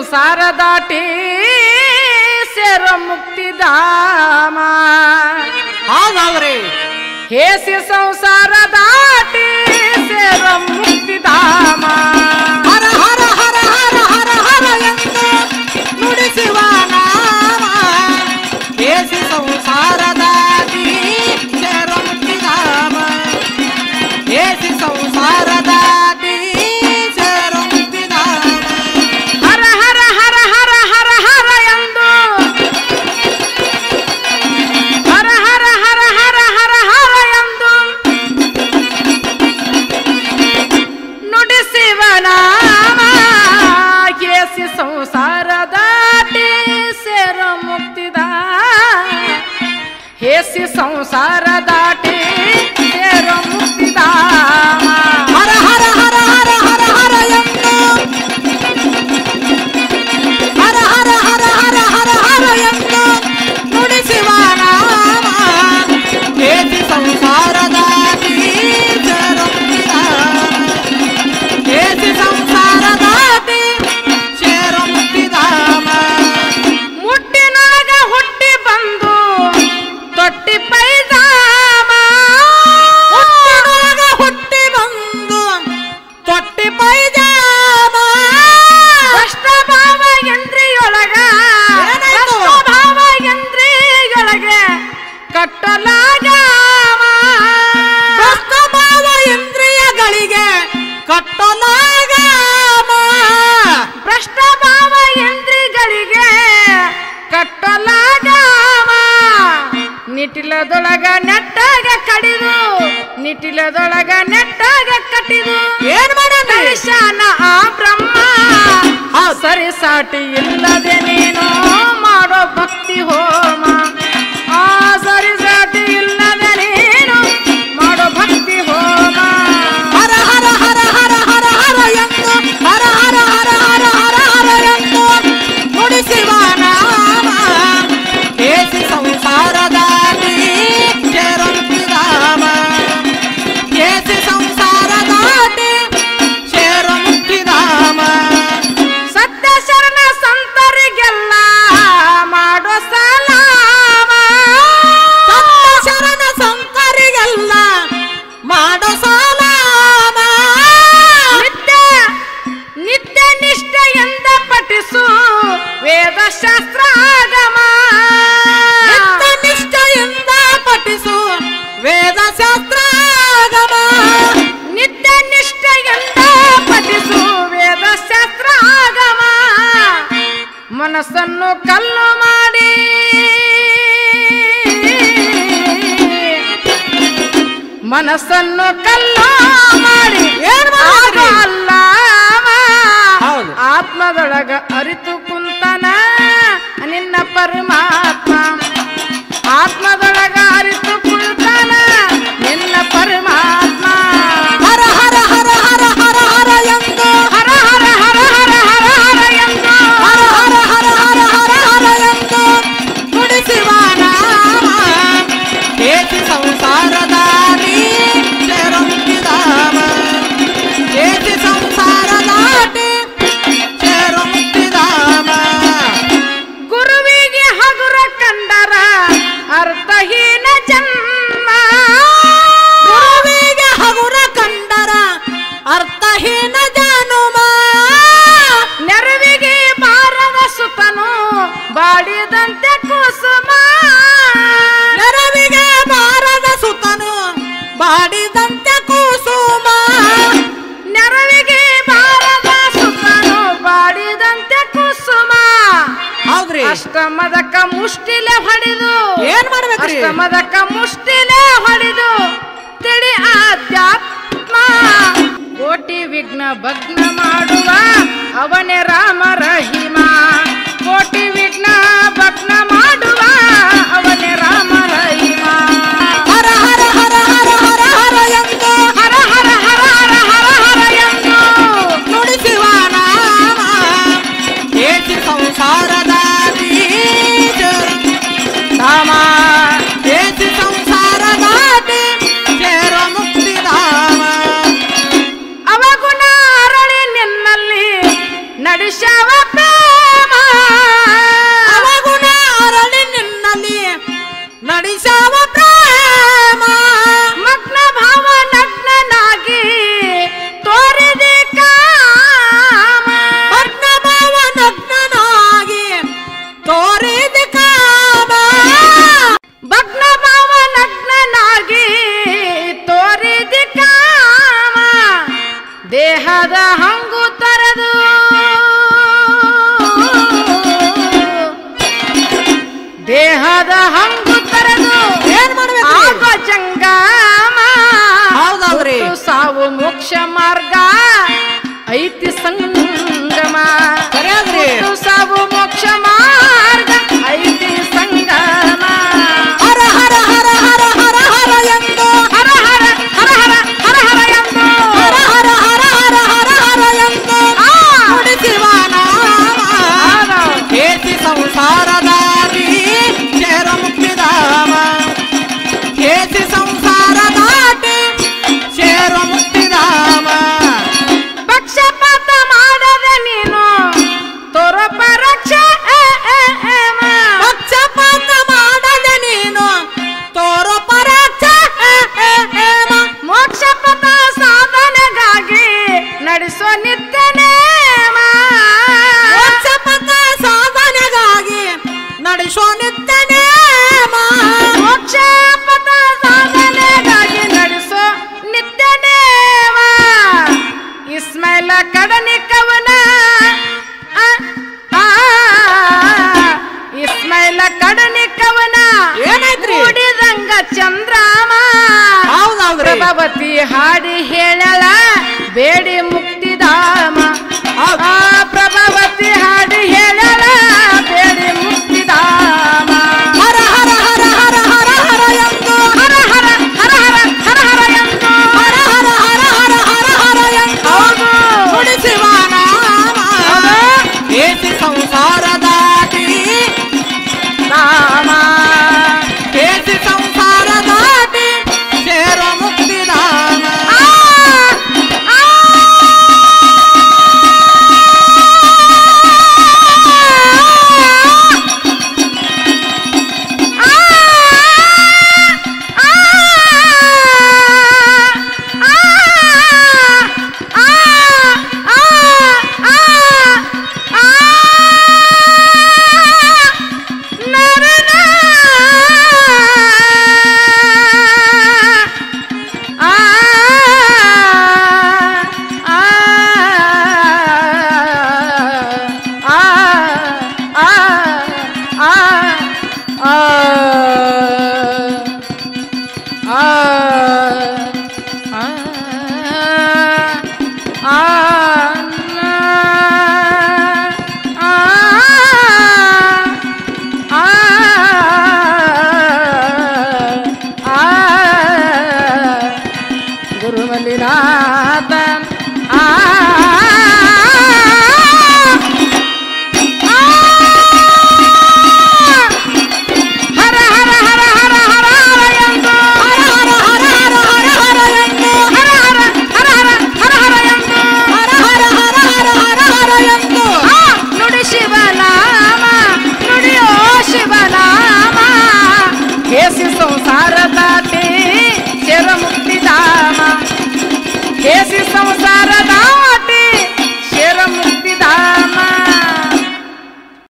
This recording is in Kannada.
ಸಂಸಾರ ದಾಟಿ ಸೇರ ಮುಕ್ತಿಧಾಮ ಹಾಗಾದ್ರೆ ಹೇಸಿ ಸಂಸಾರ ದಾಟಿ ಸೇರ ಮುಕ್ತಿಧಾಮ ಹರ ಹರ ಹರ ಹರ ಹರ ಹರ ಎಂದು ನುಡಿಸುವ ನಾಮ ಕೇಸಿ ಸಂಸಾರದಾಗಿ ಸೇರೊಂದಿದಾಮ ಕೇಸಿ ಸಂಸಾರದಾಗಿ ಸೇರೊಂದಿದಾಮ ಹರ ಹರ ಹರ ಹರ ಹರ ಹರ ಎಂದು ಹರ ಹರ ಹರ ಹರ ಹರ ಹರ ಎಂದು ನುಡಿಸಿವ ನಾಮ ಕೇಸಿ ಸಂಸಾರ ದಾಟಿ ಸೇರ ಮುಕ್ತಿದ ಹೇಸಿ ಸಂಸಾರ ದಾಟಿ ಸೇರ ಮುಕ್ತಿದಾಮ ಹರ ಹರ ಹರ ಹರ ಹರ ಹರ ಎಂದು ಹರ ಹರ ಹರ ಹರ ಹರ ಹರ ಎಂದು ನುಡಿಸುವ ನಾಮ ಕೇಸಿ ಸಂಸಾರದಾಗಿ ಸೇರೊಂದಿದಾಮ ಕೇಸಿ ಸಂಸಾರದಾಗಿ ಸೇರೊಂದಿದಾಮ ಮುಟ್ಟಿನೊಳಗ ಹುಟ್ಟಿ ಬಂದು ತೊಟ್ಟಿ ಪೈಜಾಮ ಹುಟ್ಟಿನೊಳಗ ಹುಟ್ಟಿ ಬಂದು ತೊಟ್ಟಿ ಪೈಜಾಮ ಭ್ರಷ್ಟ ಭಾವ ಎಂದ್ರಿಯೊಳಗ ಏನಾಯ್ತು? ಭ್ರಷ್ಟ ಭಾವ ಎಂದ್ರಿಯೊಳಗ ಕಟ್ಟಲಾಗಾಮ ಭ್ರಷ್ಟ ಭಾವ ಇಂದ್ರಿಯಗಳಿಗೆ ಕಟ್ಟಲಾಗಾಮ ಭ್ರಷ್ಟ ಭಾವ ಎಂದ್ರಿಗಳಿಗೆ ಕಟ್ಟಲಾಗಾಮ ನಿಟಿಲದೊಳಗ ನೆಟ್ಟಾಗ ಕಡಿದು ನಿಟಿಲದೊಳಗ ನೆಟ್ಟಾಗ ಕಟ್ಟಿದು ಏನ್ ಮಾಡೋಣ ಕಲಿಶಾನ ಆ ಬ್ರಹ್ಮ ಸರಿ ಸಾಟಿ ಇಲ್ಲದೆ ನೀನು ಮಾಡೋ ಭಕ್ತಿ ಹೋಮ ಆ ಸರಿ ಸಾಟಿ ಇಲ್ಲದೆ ನೀನು ಮಾಡೋ ಭಕ್ತಿ ಹೋಮ ಹರ ಹರ ಹರ ಹರ ಹರ ಹರ ಎಂದು ಹರ ಹರ ಹರ ಹರ ಹರ ಹರ ಎಂದು ನುಡಿಸುವ ನಾಮ ಕೇಸಿ ಸಂಸಾರದಾಗಿ ಸೇರೊಂದಿದಾಮ ಕೇಸಿ ಸಂಸಾರದಾಗಿ ಸೇರೊಂದಿದಾಮ ಸತ್ಯ ಶರಣ ಸಂತರಿಗೆಲ್ಲ ಮಾಡೋ ಸಲಾಮ ಸತ್ಯ ಶರಣ ಸಂತರಿಗೆಲ್ಲ ಮಾಡೋ ಸಲಾಮ ನಿತ್ಯ ನಿತ್ಯ ನಿಷ್ಠೆಯಿಂದ ಪಠಿಸು ವೇದಶಾಸ್ತ್ರಾಗಮ ನಿತ್ಯ ನಿಷ್ಠೆಯಿಂದ ಪಠಿಸು ವೇದ ಶಾಸ್ತ್ರಾಗಮ ನಿತ್ಯ ನಿಷ್ಠೆಯಿಂದ ಪಠಿಸು ವೇದಶಾಸ್ತ್ರಾಗಮ ಮನಸ್ಸನ್ನು ಕಲ್ಲು ಮಾಡಿ ಮನಸ್ಸನ್ನು ಕಲ್ಲು ಮಾಡಿ ಏನ್ ಮಾಡಿದ್ರಿ? ಅಲ್ಲ ಹೌದು. ಆತ್ಮದೊಳಗ ಅರಿತು ಕುಂತನ ನಿನ್ನ ಪರಮಾತ್ಮ ಆತ್ಮದೊಳಗ ಅರಿತು ಕುಂತನ ನಿನ್ನ ಪರಮಾತ್ಮ ಹರ ಹರ ಹರ ಹರ ಹರ ಹರ ಎಂದು ಹರ ಹರ ಹರ ಹರ ಹರ ಹರ ಎಂದು ಹರ ಹರ ಹರ ಹರ ಹರ ಹರ ಎಂದು ನುಡಿಸುವ ನಾಮ ಕೇಸಿ ಸಂಸಾರದಾಗಿ ಸೇರೊಂದಿದಾಮ ಕೇಸಿ ಸಂಸಾರದಾಟಿ ಸೇರೊಂದಿದಾಮ ಗುರುವಿಗೆ ಹಗುರ ಕಂಡರ ಅರ್ಥಹೀನ ಜನ್ಮ ಗುರುವಿಗೆ ಹಗುರ ಕಂಡರ ಅರ್ಥಹೀನ ಜಾನುಮ ನೆರವಿಗೆ ಬಾರದ ಸುತನು ಬಾಡಿದಂತೆ ಕುಸುಮ ನೆರವಿಗೆ ಬಾರದ ಸುತನು ಬಾಡಿದಂತೆ ಕುಸುಮ ನೆರವಿಗೆ ಬಾರದ ಸುತನು ಬಾಡಿದಂತೆ ಕುಸುಮ ಹೌದ್ರಿ ಅಷ್ಟಮದಕ ಮುಷ್ಟಿಲೆ ಹೊಡೆದು ಏನ್ ಮಾಡ್ಬೇಕ್ರಿ ಅಷ್ಟಮದಕ ಮುಷ್ಟಿಲೆ ಹೊಡೆದು ತಿಳಿ ಆಧ್ಯಾತ್ಮ ಕೋಟಿ ವಿಘ್ನ ಭಗ್ನ ಮಾಡುವ ಅವನೇ ರಾಮ ರಹಿಮ ಕೋಟಿ ವಿಘ್ನ ಭಗ್ನ ಮಾಡುವ ಅವನೇ ರಾಮ ರಹಿಮ ಹರ ಹರ ಹರ ಹರ ಹರ ಹರ ಎಂದು ಹರ ಹರ ಹರ ಹರ ಹರ ಹರ ಎಂದು ನುಡಿಸುವ ನಾಮ ಕೇಸಿ ಸಂಸಾರದಾಗಿ ಧಾಮ ಕೇಸಿ ಸಂಸಾರದಾಗಿ ಸೇರ ಮುಕ್ತಿಧಾಮ ಅವಗುಣ ಅರಳಿ ನಿನ್ನಲ್ಲಿ ನಡೆಸವ ದೇಹದ ಹಂಗು ತರದು ದೇಹದ ಹಂಗು ತರದು ಏನ್ ಮಾಡ್ಬೇಕು ಆಗ ಜಂಗಮ ಹೌದೌದ್ರಿ. ಹುಟ್ಟು ಸಾವು ಮೋಕ್ಷ ಮಾರ್ಗ ಐತಿ ಸಂಗಮ ಸರಿಯಾದ್ರಿ. ಹುಟ್ಟು ಸಾವು ಮೋಕ್ಷ ಮಾರ್ಗ ಐತಿ ಸಂಗಮ ಹರ ಹರ ಹರ ಹರ ಹರ ಹರ ಎಂದು ಹರ ಹರ ಹರ ಹರ ಹರ ಹರ ಎಂದು ಹರ ಹರ ಹರ ಹರ ಹರ ಹರ ಎಂದು ಆ. ನುಡಿಸಿವ ನಾಮ ಹೌದು. ಕೇಸಿ ಸಂಸಾರದಾರಿ ಚೇರ ಮುಕ್ತಿಧಾಮ ಕೇಸಿ ಸಂಸಾರ ದಾಟಿ ಚೇರ ಮುಕ್ತಿಧಾಮ ಪಕ್ಷಪಾತ ಮಾಡದೆ ನೀನು ತೋರ ಪರಕ್ಷ ಪಕ್ಷಪಾತ ಮಾಡದೆ ನೀನು ತೋರೋ ಪರಾಕ್ಷ ಮೋಕ್ಷ ಪಥ ಸಾಧನೆಗಾಗಿ ನಡೆಸೋ ನಿತ್ಯ ನೇಮ ಪಕ್ಷಪಾತ ಸಾಧನೆಗಾಗಿ ನಡೆಸೋ ನಿತ್ಯ ನೇಮ ಮೋಕ್ಷ ಪಥ ಸಾಧನೆಗಾಗಿ ನಡೆಸೋ ನಿತ್ಯ ನೇಮ ಇಸ್ಮೈಲ ಕಡನಿ ಕವನ ಆ, ಆ, ಇಸ್ಮೈಲ ಕಡನಿ ಕವನ ಏನಾಯ್ತ್ರಿ? ಮೂಡಿದಂಗ ಚಂದ್ರಾಮ ಹೌದೌದ್ರಿ ಪ್ರಭಾವತಿ ಹಾಡಿ ಹೇಳಳ ಬೇಡಿ